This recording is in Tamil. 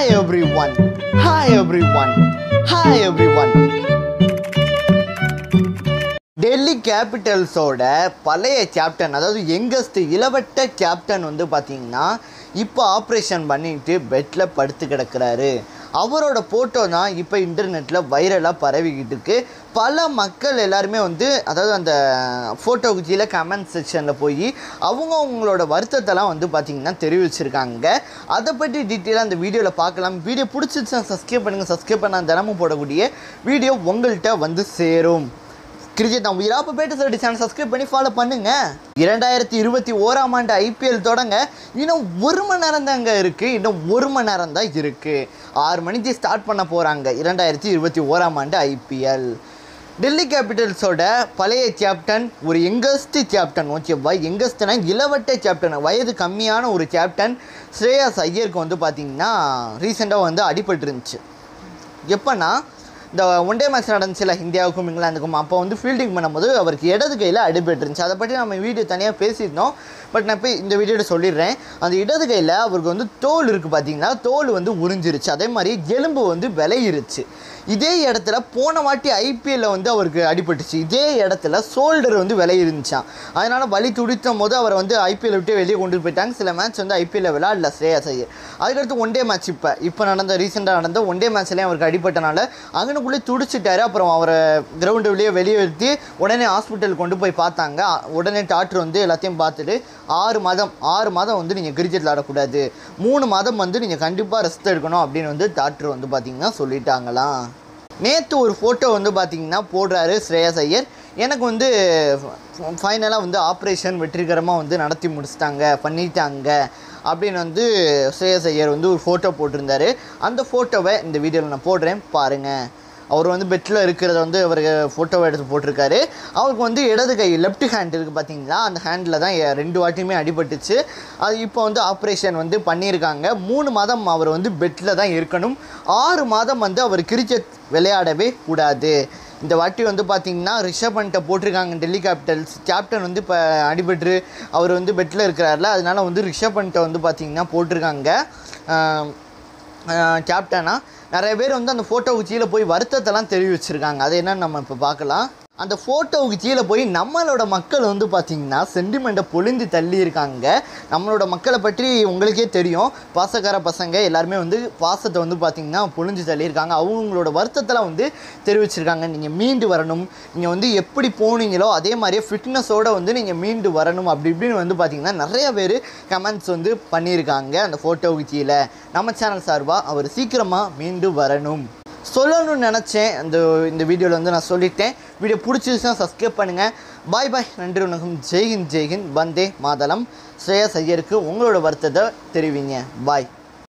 hi everyone hi everyone hi everyone Delhi கேபிட்டல்ஸோட பழைய கேப்டன் அதாவது யங்கஸ்ட் இளவட்ட கேப்டன் வந்து பார்த்தீங்கன்னா இப்போ ஆப்ரேஷன் பண்ணிட்டு பெட்டில் படுத்து கிடக்கிறாரு அவரோட ஃபோட்டோ தான் இப்போ இன்டர்நெட்டில் வைரலாக பரவிக்கிட்டு இருக்கு பல மக்கள் எல்லாருமே வந்து அதாவது அந்த ஃபோட்டோவுக்கு கீழே கமெண்ட் செக்ஷனில் போய் அவங்க அவங்களோட வருத்தத்தெல்லாம் வந்து பார்த்திங்கன்னா தெரிவிச்சிருக்காங்க அதை பற்றி டீட்டெயிலாக அந்த வீடியோவில் பார்க்கலாம் வீடியோ பிடிச்சிருச்சுன்னா சப்ஸ்கிரைப் பண்ணுங்கள் சப்ஸ்கிரைப் பண்ண தினமும் போடக்கூடிய வீடியோ உங்கள்கிட்ட வந்து சேரும் கிரிக்கெட் நான் உயிராப்ப பேட்டு சொல்லி சேனல் சப்ஸ்கிரைப் பண்ணி ஃபாலோ பண்ணுங்க இரண்டாயிரத்தி இருபத்தி ஓராம் ஆண்டு ஐபிஎல் தொடங்க இன்னும் ஒரு மணி நேரம் தாங்க இருக்குது இன்னும் ஒரு மணி நேரம் தான் இருக்குது ஆறு மணிக்கு ஸ்டார்ட் பண்ண போகிறாங்க இரண்டாயிரத்தி இருபத்தி ஓராம் ஆண்டு ஐபிஎல் டெல்லி கேபிட்டல்ஸோட பழைய கேப்டன் ஒரு யங்கஸ்ட் கேப்டன் ஓகேவா யங்கஸ்ட்னா இளவட்ட கேப்டன் வயது கம்மியான ஒரு கேப்டன் ஸ்ரேயாஸ் ஐயருக்கு வந்து பார்த்திங்கன்னா ரீசெண்டாக வந்து அடிபட்டுருந்துச்சு எப்போன்னா இந்த ஒன் டே மேட்ச் நடந்துச்சுல இந்தியாவுக்கும் இங்கிலாந்துக்கும் அப்போ வந்து ஃபீல்டிங் பண்ணும்போது அவருக்கு இடது கையில் அடிபட்டுருந்துச்சு அதை பற்றி நம்ம வீடியோ தனியாக பேசியிருந்தோம் பட் நான் போய் இந்த வீடியோட சொல்லிடுறேன் அந்த இடது கையில் அவருக்கு வந்து தோல் இருக்குது பார்த்தீங்கன்னா தோல் வந்து உறிஞ்சிருச்சு அதே மாதிரி எலும்பு வந்து விளையிருச்சு இதே இடத்துல போன வாட்டி ஐபிஎல்ல வந்து அவருக்கு அடிபட்டுச்சு இதே இடத்துல ஷோல்டர் வந்து விளையிருந்துச்சான் அதனால் வலி துடித்தும் போது அவரை வந்து ஐபிஎல் விட்டு வெளியே கொண்டு போயிட்டாங்க சில மேட்ச் வந்து ஐபிஎல்ல விளையாடல ஸ்ரேயாஸ் ஐயர் அதுக்கடுத்து ஒன் டே மேட்ச் இப்போ இப்போ நடந்த ரீசெண்டாக நடந்த ஒன் டே மேட்ச்லேயும் அவருக்கு அடிபட்டனால அங்கனுக்குள்ளே துடிச்சிட்டாரு அப்புறம் அவரை கிரவுண்டு வெளியே வெளியே எடுத்து உடனே ஹாஸ்பிட்டல் கொண்டு போய் பார்த்தாங்க அ- உடனே டாக்டர் வந்து எல்லாத்தையும் பார்த்துட்டு ஆறு மாதம் ஆறு மாதம் வந்து நீங்கள் கிரிக்கெட் விளாடக்கூடாது மூணு மாதம் வந்து நீங்கள் கண்டிப்பாக ரெஸ்ட் எடுக்கணும் அப்படின்னு வந்து டாக்டர் வந்து பார்த்தீங்கன்னா சொல்லிட்டாங்களாம் நேற்று ஒரு ஃபோட்டோ வந்து பார்த்தீங்கன்னா போடுறாரு ஸ்ரேயாஸ் ஐயர் எனக்கு வந்து ஃபைனலாக வந்து ஆப்ரேஷன் வெற்றிகரமாக வந்து நடத்தி முடிச்சிட்டாங்க பண்ணிட்டாங்க அப்படின்னு வந்து ஸ்ரேயாஸ் ஐயர் வந்து ஒரு ஃபோட்டோ போட்டிருந்தாரு அந்த ஃபோட்டோவை இந்த வீடியோவில் நான் போடுறேன் பாருங்கள் அவர் வந்து பெட்டில் இருக்கிறத வந்து அவருக்கு ஃபோட்டோவை எடுத்து போட்டிருக்காரு அவருக்கு வந்து இடது கை லெஃப்ட் ஹேண்ட் இருக்குது பார்த்தீங்களா அந்த ஹேண்டில் தான் எ- ரெண்டு வாட்டியுமே அடிபட்டுச்சு அது இப்போ வந்து ஆப்ரேஷன் வந்து பண்ணியிருக்காங்க மூணு மாதம் அவர் வந்து பெட்டில் தான் இருக்கணும் ஆறு மாதம் வந்து அவர் கிரிக்கெட் விளையாடவே கூடாது இந்த வாட்டி வந்து பார்த்தீங்கன்னா ரிஷப் பண்ட்டை போட்டிருக்காங்க டெல்லி கேபிட்டல்ஸ் கேப்டன் வந்து இப்போ அடிபட்டு அவர் வந்து பெட்டில் இருக்கிறார்ல அதனால வந்து ரிஷப் பண்ட்டை வந்து பார்த்தீங்கன்னா போட்டிருக்காங்க ஆம், கேப்டனா நிறைய பேர் வந்து அந்த ஃபோட்டோவுக்கு கீழே போய் வருத்தத்தெல்லாம் தெரிவிச்சிருக்காங்க அது என்னன்னு நம்ம இப்போ பார்க்கலாம் அந்த ஃபோட்டோவுக்கு கீழே போய் நம்மளோட மக்கள் வந்து பார்த்திங்கன்னா சென்டிமெண்ட்டை பொழிந்து தள்ளி இருக்காங்க நம்மளோட மக்களை பற்றி உங்களுக்கே தெரியும் பாசக்கார பசங்க எல்லாருமே வந்து பாசத்தை வந்து பார்த்திங்கன்னா பொழிஞ்சு தள்ளியிருக்காங்க அவங்களோட வருத்தத்தெல்லாம் வந்து தெரிவிச்சிருக்காங்க நீங்கள் மீண்டு வரணும் நீங்கள் வந்து எப்படி போனீங்களோ அதே மாதிரியே ஃபிட்னஸோடு வந்து நீங்கள் மீண்டு வரணும் அப்படி இப்படின்னு வந்து பார்த்திங்கன்னா நிறைய பேர் கமெண்ட்ஸ் வந்து பண்ணியிருக்காங்க அந்த ஃபோட்டோவுக்கு கீழே நம்ம சேனல் சார்பாக அவர் சீக்கிரமாக மீண்டு வரணும் சொல்லணும்னு நினச்சேன் அந்த இந்த வீடியோவில் வந்து நான் சொல்லிட்டேன் வீடியோ பிடிச்சிருச்சுன்னா சப்ஸ்கிரைப் பண்ணுங்கள் பாய் பாய் நன்றி வணக்கம் ஜெய்ஹிந்த் ஜெய்ஹிந்த் வந்தே மாதளம் ஸ்ரேயா ஐயருக்கு உங்களோட வருத்தத்தை தெரிவிங்க பாய்